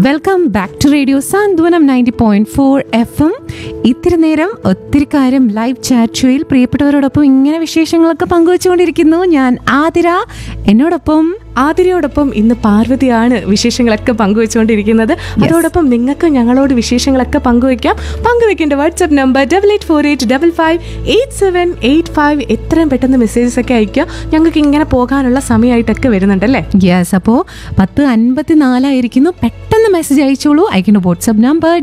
welcome back to radio Santhwanam ninety point four F M ഇത്തിരി നേരം ഒത്തിരി കാര്യം ലൈവ് ചാറ്റ് ഷോയിൽ പ്രിയപ്പെട്ടവരോടൊപ്പം ഇങ്ങനെ വിശേഷങ്ങളൊക്കെ പങ്കുവച്ചുകൊണ്ടിരിക്കുന്നു ഞാൻ ആതിര എന്നോടൊപ്പം ആതിരയോടൊപ്പം ഇന്ന് പാർവതിയാണ് വിശേഷങ്ങളൊക്കെ പങ്കുവെച്ചുകൊണ്ടിരിക്കുന്നത് അതോടൊപ്പം നിങ്ങൾക്ക് ഞങ്ങളോട് വിശേഷങ്ങളൊക്കെ പങ്കുവെക്കാം പങ്കുവെക്കേണ്ട WhatsApp number double eight four eight double five eight seven eight five എത്രയും പെട്ടെന്ന് മെസ്സേജസ് ഒക്കെ അയക്കുക ഞങ്ങൾക്ക് ഇങ്ങനെ പോകാനുള്ള സമയമായിട്ടൊക്കെ വരുന്നുണ്ടല്ലേ യെസ് അപ്പോൾ പത്ത് അൻപത്തി നാലായിരിക്കുന്നു പെട്ടെന്ന് മെസ്സേജ് അയച്ചോളൂ അയക്കേണ്ട വാട്സ്ആപ്പ് നമ്പർ